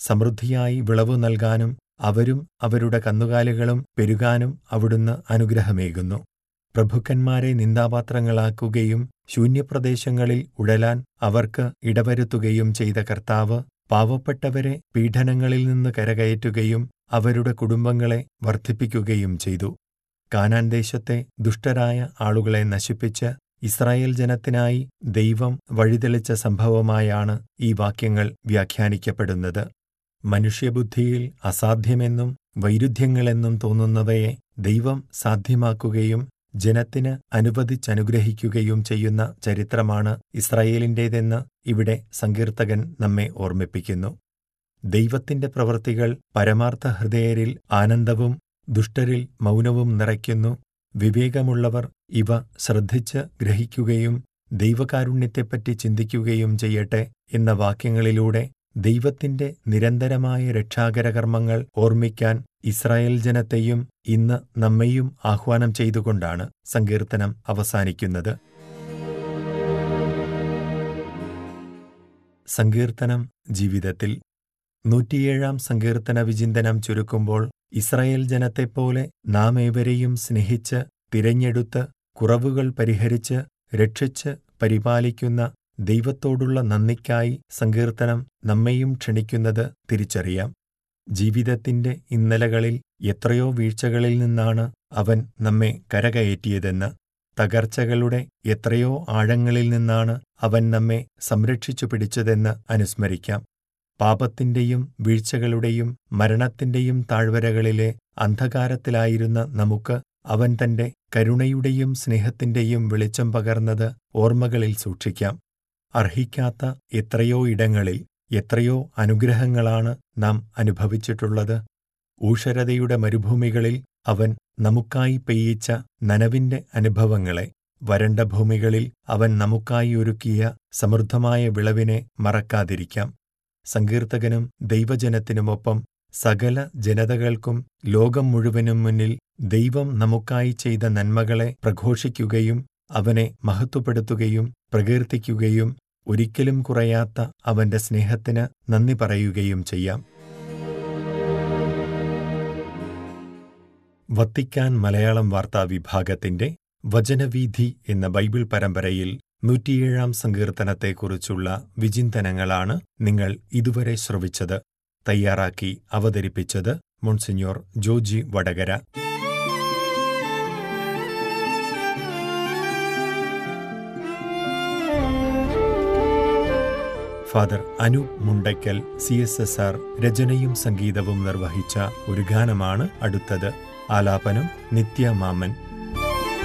സമൃദ്ധിയായി വിളവു നൽകാനും അവരും അവരുടെ കന്നുകാലികളും പെരുകാനും അവിടുന്ന് അനുഗ്രഹമേകുന്നു പ്രഭുക്കന്മാരെ നിന്ദാപാത്രങ്ങളാക്കുകയും ശൂന്യപ്രദേശങ്ങളിൽ ഉഴലാൻ അവർക്ക് ഇടവരുത്തുകയും ചെയ്ത കർത്താവ് പാവപ്പെട്ടവരെ പീഡനങ്ങളിൽ നിന്ന് കരകയറ്റുകയും അവരുടെ കുടുംബങ്ങളെ വർദ്ധിപ്പിക്കുകയും ചെയ്തു കാനാൻ ദേശത്തെ ദുഷ്ടരായ ആളുകളെ നശിപ്പിച്ച് ഇസ്രായേൽ ജനത്തിനായി ദൈവം വഴിതെളിച്ച സംഭവമായാണ് ഈ വാക്യങ്ങൾ വ്യാഖ്യാനിക്കപ്പെടുന്നത് മനുഷ്യബുദ്ധിയിൽ അസാധ്യമെന്നും വൈരുദ്ധ്യങ്ങളെന്നും തോന്നുന്നവയെ ദൈവം സാധ്യമാക്കുകയും ജനത്തിന് അനുവദിച്ചനുഗ്രഹിക്കുകയും ചെയ്യുന്ന ചരിത്രമാണ് ഇസ്രായേലിന്റേതെന്ന് ഇവിടെ സങ്കീർത്തകൻ നമ്മെ ഓർമ്മിപ്പിക്കുന്നു ദൈവത്തിന്റെ പ്രവൃത്തികൾ പരമാർത്ഥ ഹൃദയരിൽ ആനന്ദവും ദുഷ്ടരിൽ മൗനവും നിറയ്ക്കുന്നു വിവേകമുള്ളവർ ഇവ ശ്രദ്ധിച്ച് ഗ്രഹിക്കുകയും ദൈവകാരുണ്യത്തെപ്പറ്റി ചിന്തിക്കുകയും ചെയ്യട്ടെ എന്ന വാക്യങ്ങളിലൂടെ ദൈവത്തിന്റെ നിരന്തരമായ രക്ഷാകരകർമ്മങ്ങൾ ഓർമ്മിക്കാൻ ഇസ്രായേൽ ജനത്തെയും ഇന്ന് നമ്മെയും ആഹ്വാനം ചെയ്തുകൊണ്ടാണ് സങ്കീർത്തനം അവസാനിക്കുന്നത് സങ്കീർത്തനം ജീവിതത്തിൽ നൂറ്റിയേഴാം സങ്കീർത്തന വിചിന്തനം ചുരുക്കുമ്പോൾ ഇസ്രായേൽ ജനത്തെപ്പോലെ നാം ഏവരെയും സ്നേഹിച്ച് തിരഞ്ഞെടുത്ത് കുറവുകൾ പരിഹരിച്ച് രക്ഷിച്ച് പരിപാലിക്കുന്ന ദൈവത്തോടുള്ള നന്ദിക്കായി സങ്കീർത്തനം നമ്മെയും ക്ഷണിക്കുന്നത് തിരിച്ചറിയാം ജീവിതത്തിന്റെ ഇന്നലകളിൽ എത്രയോ വീഴ്ചകളിൽ നിന്നാണ് അവൻ നമ്മെ കരകയറ്റിയതെന്ന് തകർച്ചകളുടെ എത്രയോ ആഴങ്ങളിൽ നിന്നാണ് അവൻ നമ്മെ സംരക്ഷിച്ചു പിടിച്ചതെന്ന് അനുസ്മരിക്കാം പാപത്തിന്റെയും വീഴ്ചകളുടെയും മരണത്തിന്റെയും താഴ്വരകളിലെ അന്ധകാരത്തിലായിരുന്ന നമുക്ക് അവൻ തന്റെ കരുണയുടെയും സ്നേഹത്തിന്റെയും വെളിച്ചം പകർന്നത് ഓർമ്മകളിൽ സൂക്ഷിക്കാം അർഹിക്കാത്ത എത്രയോ ഇടങ്ങളിൽ എത്രയോ അനുഗ്രഹങ്ങളാണ് നാം അനുഭവിച്ചിട്ടുള്ളത് ഊഷരതയുടെ മരുഭൂമികളിൽ അവൻ നമുക്കായി പെയ്യിച്ച നനവിന്റെ അനുഭവങ്ങളെ വരണ്ട ഭൂമികളിൽ അവൻ നമുക്കായി ഒരുക്കിയ സമൃദ്ധമായ വിളവിനെ മറക്കാതിരിക്കാം സങ്കീർത്തകനും ദൈവജനത്തിനുമൊപ്പം സകല ജനതകൾക്കും ലോകം മുഴുവനും മുന്നിൽ ദൈവം നമുക്കായി ചെയ്ത നന്മകളെ പ്രഘോഷിക്കുകയും അവനെ മഹത്വപ്പെടുത്തുകയും പ്രകീർത്തിക്കുകയും ഒരിക്കലും കുറയാത്ത അവന്റെ സ്നേഹത്തിന് നന്ദി പറയുകയും ചെയ്യാം വത്തിക്കാൻ മലയാളം വാർത്താ വിഭാഗത്തിന്റെ വചനവീഥി എന്ന ബൈബിൾ പരമ്പരയിൽ നൂറ്റിയേഴാം സങ്കീർത്തനത്തെക്കുറിച്ചുള്ള വിചിന്തനങ്ങളാണ് നിങ്ങൾ ഇതുവരെ ശ്രവിച്ചത് തയ്യാറാക്കി അവതരിപ്പിച്ചത് monsignor Joji Vadakara father Anoop Mundackal C S S R രചനയും സംഗീതവും നിർവഹിച്ച ഒരു ഗാനമാണ് അടുത്തത് ആലാപനം നിത്യ മാമൻ